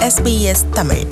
SBS Tamil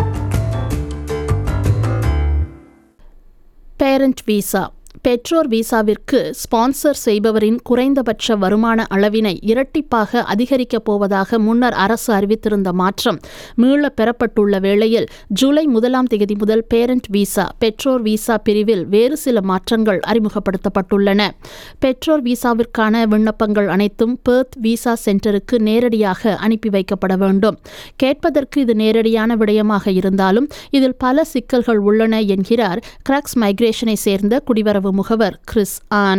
parent visa பெற்றோர் விசாவிற்கு sponsor செய்பவரின் குறைந்தபட்ச வருமான அளவினை இரட்டிப்பாக அதிகரிக்கப் போவதாக முன்னர் அரசு அறிவித்திருந்த மாற்றம் மீள பெறப்பட்டுள்ள வேளையில் ஜூலை முதலாம் தேதி முதல் பேரண்ட் விசா பெற்றோர் விசா பிரிவில் வேறு சில மாற்றங்கள் அறிமுகப்படுத்தப்பட்டுள்ளன பெற்றோர் விசாவிற்கான விண்ணப்பங்கள் அனைத்தும் பெர்த் விசா சென்டருக்கு நேரடியாக அனுப்பி வைக்கப்பட வேண்டும் கேட்பதற்கு இது நேரடியான விடயமாக இருந்தாலும் இதில் பல சிக்கல்கள் உள்ளன என்கிறார் கிராக்ஸ் மைக்ரேஷனை சேர்ந்த குடிவரவு முகவர் Chris Ann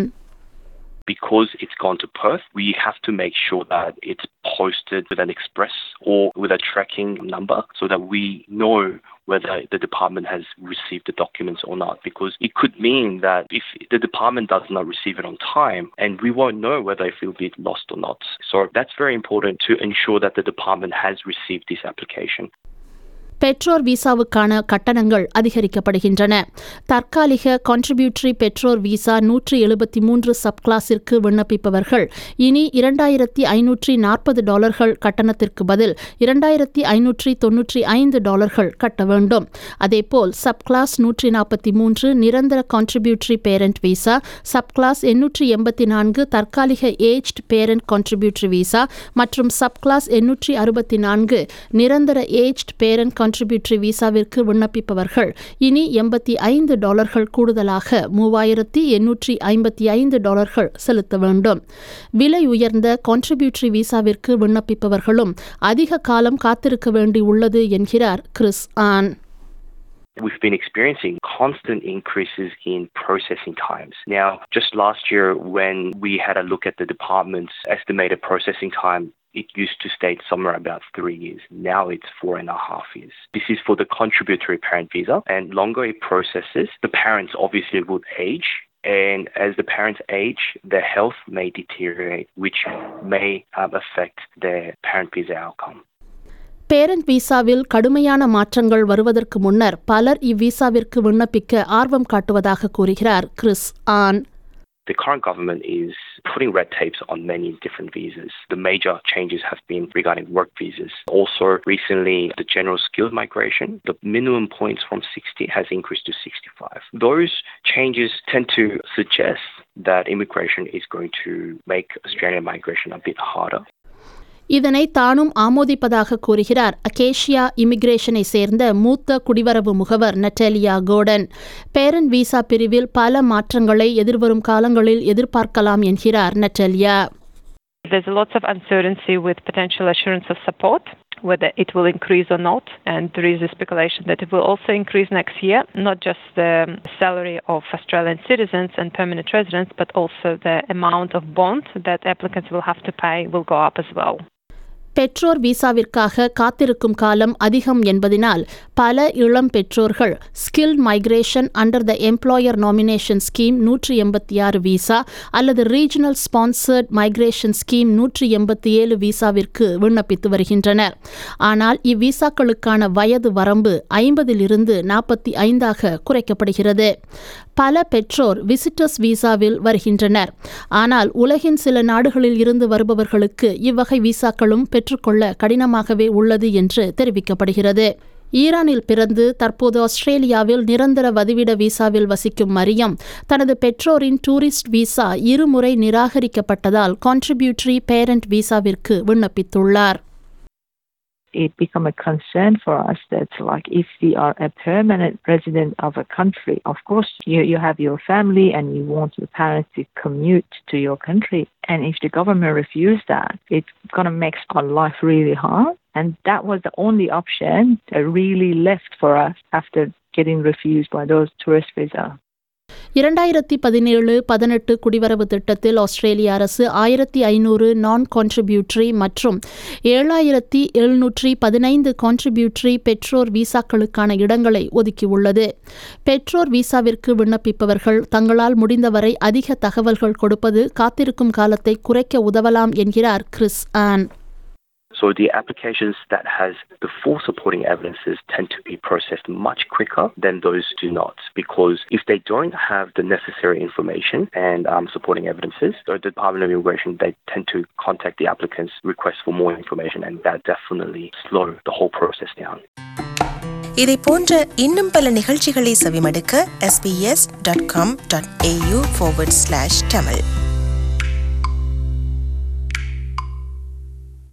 because it's gone to Perth, we have to make sure that it's posted with an express or with a tracking number so that we know whether the department has received the documents or not. Because it could mean that if the department does not receive it on time, and we won't know whether it will be lost or not. So that's very important to ensure that the department has received this application. பெற்றோர் விசாவுக்கான கட்டணங்கள் அதிகரிக்கப்படுகின்றன தற்காலிக contributory பெற்றோர் visa நூற்றி எழுபத்தி மூன்று sub கிளாஸிற்கு விண்ணப்பிப்பவர்கள் இனி இரண்டாயிரத்தி ஐநூற்றி நாற்பது டாலர்கள் கட்டணத்திற்கு பதில் இரண்டாயிரத்தி ஐநூற்றி தொன்னூற்றி ஐந்து டாலர்கள் கட்ட வேண்டும் அதேபோல் சப் கிளாஸ் நூற்றி நாற்பத்தி மூன்று நிரந்தர contributory parent visa subclass எண்ணூற்றி எண்பத்தி நான்கு தற்காலிக ஏஜ்ட் பேரண்ட் கான்ட்ரிபியூட்டரி விசா மற்றும் சப் கிளாஸ் எண்ணூற்றி அறுபத்தி நான்கு நிரந்தர ஏஜ்ட் பேரண்ட் கான்ட்ரிபியூட்டரி விசாவிற்கு விண்ணப்பிப்பவர்கள் இனி எண்பத்தி ஐந்து டாலர்கள் கூடுதலாக மூவாயிரத்தி எண்ணூற்றி ஐம்பத்தி ஐந்து டாலர்கள் செலுத்த வேண்டும் விலை உயர்ந்த கான்ட்ரிபியூட்டரி விசாவிற்கு விண்ணப்பிப்பவர்களும் அதிக காலம் காத்திருக்க வேண்டியுள்ளது என்கிறார் Chris Ahn We've been experiencing constant increases in processing times. Now, just last year, when we had a look at the department's estimated processing time, it used to state somewhere about three years. Now it's four and a half years. This is for the contributory parent visa, and longer it processes, the parents obviously would age. And as the parents age, their health may deteriorate, which may um, affect their parent visa outcome. Parent விசாவில் கடுமையான மாற்றங்கள் வருவதற்கு முன்னர் பலர் இவ்விசாவிற்கு விண்ணப்பிக்க ஆர்வம் காட்டுவதாக கூறுகிறார் Chris Ahn The current government is putting red tapes on many different visas. The major changes have been regarding work visas. Also, recently, the general skilled migration, the minimum points from 60 has increased to 65. Those changes tend to suggest that immigration is going to make Australian migration a bit harder. இதனை தானும் ஆமோதிப்பதாக கூறுகிறார் acacia இமிகிரேஷனை சேர்ந்த மூத்த குடிவரவு முகவர் நட்டேலியா கோடன் parent visa பிரிவில் பல மாற்றங்களை எதிர்வரும் காலங்களில் எதிர்பார்க்கலாம் என்கிறார் நட்டேலியா There's lots of uncertainty with potential assurance of support, whether it will increase or not. And there is a speculation that it will also increase next year, not just the salary of Australian citizens and permanent residents, but also the amount of bond that applicants will have to pay will go up as well. பெற்றோர் விசாவிற்காக காத்திருக்கும் காலம் அதிகம் என்பதினால் பல இளம் பெற்றோர்கள் skill migration under the employer nomination scheme நூற்றி எண்பத்தி ஆறு விசா அல்லது ரீஜனல் ஸ்பான்சர்ட் மைக்ரேஷன் ஸ்கீம் நூற்றி எண்பத்தி ஏழு விசாவிற்கு விண்ணப்பித்து வருகின்றனர் ஆனால் இவ்விசாக்களுக்கான வயது வரம்பு ஐம்பதிலிருந்து நாற்பத்தி ஐந்தாக குறைக்கப்படுகிறது பல பெற்றோர் விசிட்டர்ஸ் விசாவில் வருகின்றனர் ஆனால் உலகின் சில நாடுகளில் இருந்து வருபவர்களுக்கு இவ்வகை விசாக்களும் பெற்றுக்கொள்ள கடினமாகவே உள்ளது என்று தெரிவிக்கப்படுகிறது ஈரானில் பிறந்து தற்போது ஆஸ்திரேலியாவில் நிரந்தர வதிவிட விசாவில் வசிக்கும் மரியம் தனது பெற்றோரின் டூரிஸ்ட் விசா இருமுறை நிராகரிக்கப்பட்டதால் கான்ட்ரிபியூட்டரி பேரண்ட் விசாவிற்கு விண்ணப்பித்துள்ளார் it become a concern for us that like if we are a permanent resident of a country, of course you, you have your family and you want your parents to commute to your country. And if the government refuse that, it's gonna make our life really hard. And that was the only option that really left for us after getting refused by those tourist visa. இரண்டாயிரத்தி பதினேழு பதினெட்டு குடிவரவு திட்டத்தில் ஆஸ்திரேலிய அரசு ஆயிரத்தி ஐநூறு நான் contributory மற்றும் ஏழாயிரத்தி எழுநூற்றி பதினைந்து கான்ட்ரிபியூட்டரி பெற்றோர் விசாக்களுக்கான இடங்களை ஒதுக்கியுள்ளது பெற்றோர் விசாவிற்கு விண்ணப்பிப்பவர்கள் தங்களால் முடிந்தவரை அதிக தகவல்கள் கொடுப்பது காத்திருக்கும் காலத்தை குறைக்க உதவலாம் என்கிறார் Chris Ahn So the applications that has the full supporting evidences tend to be processed much quicker than those do not because if they don't have the necessary information and um, supporting evidences, the Department of Immigration, they tend to contact the applicants, request for more information and that definitely slow the whole process down. இதை போன்ற இன்னும் பல நிகழ்ச்சிகளை செவிமடுக்க sbs.com.au forward slash tamil